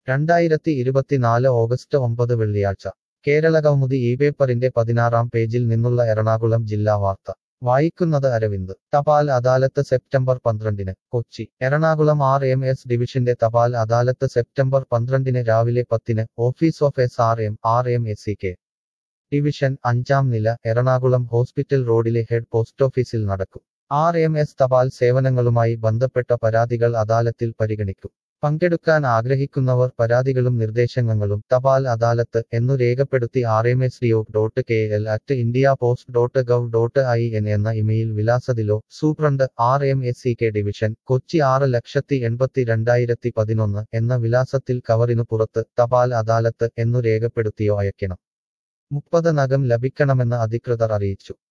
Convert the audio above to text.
രണ്ടായിരത്തി ഇരുപത്തിനാല് ഓഗസ്റ്റ് ഒമ്പത് വെള്ളിയാഴ്ച കേരളകൗമുദി ഈ പേപ്പറിന്റെ പതിനാറാം പേജിൽ നിന്നുള്ള എറണാകുളം ജില്ലാ വാർത്ത വായിക്കുന്നത് അരവിന്ദ് തപാൽ അദാലത്ത് സെപ്റ്റംബർ പന്ത്രണ്ടിന് Kochi Ernakulam R M S ഡിവിഷന്റെ തപാൽ അദാലത്ത് സെപ്റ്റംബർ പന്ത്രണ്ടിന് രാവിലെ പത്തിന് office of S R M R M S C K division അഞ്ചാം നില എറണാകുളം ഹോസ്പിറ്റൽ റോഡിലെ ഹെഡ് പോസ്റ്റ് ഓഫീസിൽ നടക്കും ആർ എം എസ് തപാൽ സേവനങ്ങളുമായി ബന്ധപ്പെട്ട പരാതികൾ അദാലത്തിൽ പരിഗണിക്കും പങ്കെടുക്കാൻ ആഗ്രഹിക്കുന്നവർ പരാതികളും നിർദ്ദേശങ്ങളും തപാൽ അദാലത്ത് എന്നു രേഖപ്പെടുത്തി R M S DO dot K L at India post dot gov dot I N എന്ന ഇമെയിൽ വിലാസത്തിലോ superintendent R M S C K division Kochi ആറ് ലക്ഷത്തി എൺപത്തി രണ്ടായിരത്തി പതിനൊന്ന് എന്ന വിലാസത്തിൽ കവറിനു പുറത്ത് തപാൽ അദാലത്ത് എന്നു രേഖപ്പെടുത്തിയോ അയക്കണം മുപ്പത് നകം ലഭിക്കണമെന്ന് അധികൃതർ അറിയിച്ചു